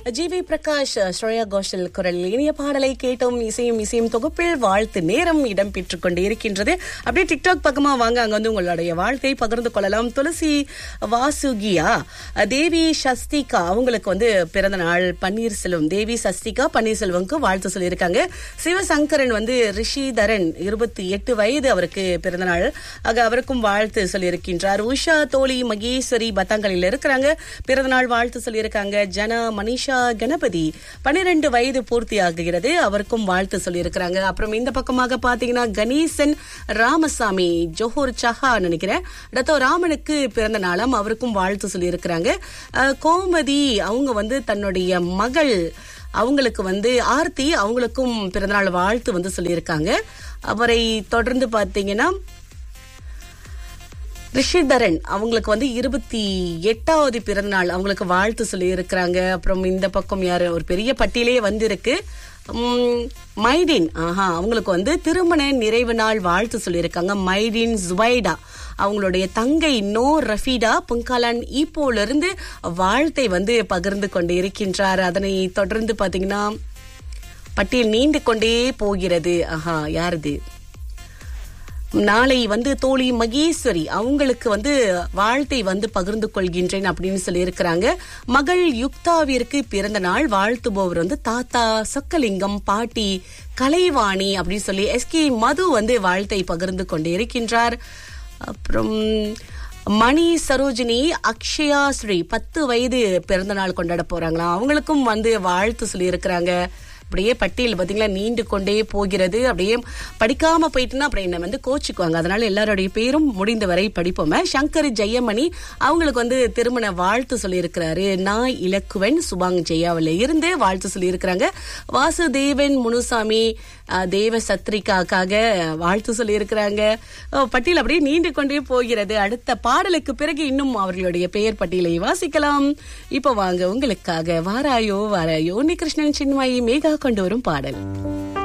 G V Prakash Shreya Ghoshal குரல் இனிய பாடலை கேட்டோம் இசையும் இசையும் தொகுப்பில் வாழ்த்து நேரம் இடம் பெற்றுக் கொண்டு இருக்கின்றது அப்படியே டிக்டாக் பக்கமா வாங்க அங்க வந்து உங்களுடைய வாழ்த்தை பகிர்ந்து கொள்ளலாம் துளசி வாசுகியா தேவி சஸ்திகா அவங்களுக்கு வந்து பிறந்த நாள் பன்னீர்செல்வம் தேவி சஸ்திகா பன்னீர்செல்வம்க்கு வாழ்த்து சொல்லியிருக்காங்க சிவசங்கரன் வந்து ரிஷிதரன் இருபத்தி எட்டு வயது அவருக்கு பிறந்த நாள் ஆக அவருக்கும் வாழ்த்து சொல்லியிருக்கின்றார் உஷா தோழி மகேஸ்வரி பத்தாங்கலில் இருக்கிறாங்க பிறந்த நாள் வாழ்த்து சொல்லியிருக்காங்க ஜனா மனிஷா கணபதி பன்னிரண்டு வயது பூர்த்தி ஆகுகிறது அவருக்கும் வாழ்த்து சொல்லியிருக்கிறாங்க அப்புறம் இந்த பக்கமாக பாத்தீங்கன்னா கணேசன் ராமசாமி ஜோஹர் சஹா நினைக்கிறேன் டத்தோ ராமனுக்கு பிறந்த நாளாம் அவருக்கும் வாழ்த்து சொல்லியிருக்கிறாங்க அஹ், கோமதி அவங்க வந்து தன்னுடைய மகள் அவங்களுக்கு வந்து ஆர்த்தி அவங்களுக்கும் பிறந்தநாள் வாழ்த்து வந்து சொல்லியிருக்காங்க அவரை தொடர்ந்து பார்த்தீங்கன்னா ரிஷிதரன் அவங்களுக்கு வந்து இருபத்தி எட்டாவது பிறந்தநாள் அவங்களுக்கு வாழ்த்து சொல்லி இருக்கிறாங்க அப்புறம் இந்த பக்கம் யாரு ஒரு பெரிய பட்டியலே வந்திருக்கு உம், மைடின் ஆஹா அவங்களுக்கு வந்து திருமண நிறைவு நாள் வாழ்த்து சொல்லியிருக்காங்க மைடின் ஜுவைடா அவங்களுடைய தங்கை நோ ரஃபீடா புங்காலான் ஈப்போல இருந்து வாழ்த்தை வந்து பகிர்ந்து கொண்டு இருக்கின்றார் அதனை தொடர்ந்து பாத்தீங்கன்னா பட்டியல் நீண்டு கொண்டே போகிறது ஆஹா யாருது நாளை வந்து தோழி மகேஸ்வரி அவங்களுக்கு வந்து வாழ்த்தை வந்து பகிர்ந்து கொள்கின்றேன் அப்படின்னு சொல்லி இருக்கிறாங்க மகள் யுக்தாவிற்கு பிறந்த நாள் வாழ்த்துபவர் வந்து தாத்தா சொக்கலிங்கம் பாட்டி கலைவாணி அப்படின்னு சொல்லி எஸ்கே மது வந்து வாழ்த்தை பகிர்ந்து கொண்டு இருக்கின்றார் அப்புறம் மணி சரோஜினி அக்ஷயா ஸ்ரீ பத்து வயது பிறந்த நாள் கொண்டாட போறாங்களாம் அவங்களுக்கும் வந்து வாழ்த்து சொல்லி இருக்கிறாங்க அப்படியே பட்டியல் பாத்தீங்களா நீண்டு கொண்டே போகிறது அப்படியே படிக்காம போயிட்டுனா அப்புறம் என்ன வந்து கோச்சுக்குவாங்க அதனால எல்லாருடைய பேரும் முடிந்த வரை படிப்போமே சங்கர் ஜெயமணி அவங்களுக்கு வந்து திருமண வாழ்த்து சொல்லியிருக்கிறாரு நான் இலக்குவன் சுபாங் ஜெயாவில இருந்து வாழ்த்து சொல்லியிருக்கிறாங்க வாசுதேவன் முனுசாமி அஹ், தேவ சத்ரிகாக்காக வாழ்த்து சொல்லியிருக்கிறாங்க அஹ், பட்டியல் அப்படியே நீண்டு கொண்டே போகிறது அடுத்த பாடலுக்கு பிறகு இன்னும் அவர்களுடைய பெயர் பட்டியலை வாசிக்கலாம் இப்போ வாங்க உங்களுக்காக வாராயோ வாராயோ உன்னி கிருஷ்ணன் சின்மாயி மேகா கொண்டு வரும் பாடல்